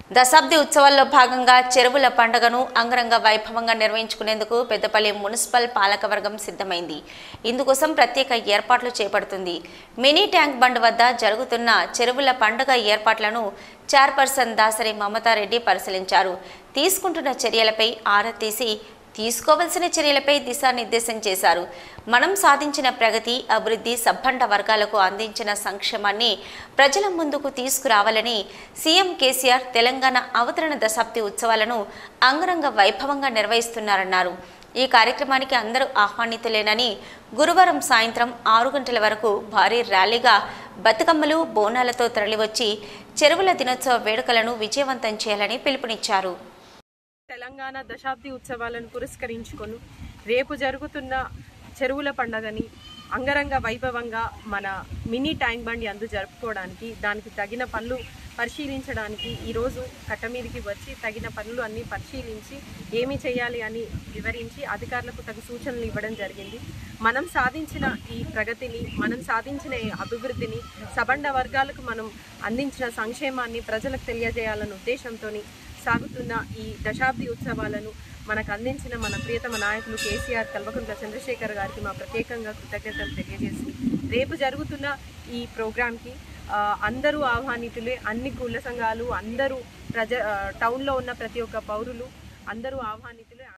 దశాబ్ది ఉత్సవాల్లో భాగంగా చెరువుల పండుగను అంగరంగ వైభవంగా నిర్వహించుకునేందుకు పెద్దపల్లి మున్సిపల్ పాలకవర్గం సిద్ధమైంది ఇందుకోసం ప్రత్యేక ఏర్పాట్లు చేపడుతుంది మినీ ట్యాంక్ బండ్ వద్ద జరుగుతున్న చెరువుల పండుగ ఏర్పాట్లను చైర్పర్సన్ దాసరి మమతారెడ్డి పరిశీలించారు తీసుకుంటున్న చర్యలపై ఆరా తీసి తీసుకోవలసిన చర్యలపై దిశానిర్దేశం చేశారు మనం సాధించిన ప్రగతి అభివృద్ధి సబ్బండ వర్గాలకు అందించిన సంక్షేమాన్ని ప్రజల ముందుకు తీసుకురావాలని సీఎం కేసీఆర్ తెలంగాణ అవతరణ దశాబ్ది ఉత్సవాలను అంగరంగ వైభవంగా నిర్వహిస్తున్నారన్నారు ఈ కార్యక్రమానికి అందరూ ఆహ్వానితులేనని గురువారం సాయంత్రం ఆరు గంటల వరకు భారీ ర్యాలీగా బతుకమ్మలు బోనాలతో తరలివచ్చి చెరువుల దినోత్సవ వేడుకలను విజయవంతం చేయాలని పిలుపునిచ్చారు తెలంగాణ దశాబ్ది ఉత్సవాలను పురస్కరించుకొని రేపు జరుగుతున్న చెరువుల పండగని అంగరంగ వైభవంగా మన మినీ ట్యాంక్ బండి అందు జరుపుకోవడానికి దానికి తగిన పనులు పరిశీలించడానికి ఈరోజు కట్ట మీదకి వచ్చి తగిన పనులు అన్ని పరిశీలించి ఏమి చేయాలి అని వివరించి అధికారులకు తగు సూచనలు ఇవ్వడం జరిగింది మనం సాధించిన ఈ ప్రగతిని మనం సాధించిన ఈ అభివృద్ధిని సబండ వర్గాలకు మనం అందించిన సంక్షేమాన్ని ప్రజలకు తెలియజేయాలన్న ఉద్దేశంతో సాగుతున్న ఈ దశాబ్ది ఉత్సవాలను మనకు అందించిన మన ప్రియతమ నాయకులు కేసీఆర్ కల్వకుంట్ల చంద్రశేఖర్ గారికి మా ప్రత్యేకంగా కృతజ్ఞతలు తెలియజేసి రేపు జరుగుతున్న ఈ ప్రోగ్రాంకి ఆ, అందరూ ఆహ్వానితులే అన్ని కుల సంఘాలు అందరూ ప్రజ ఆ, టౌన్లో ఉన్న ప్రతి ఒక్క పౌరులు అందరూ ఆహ్వానితులే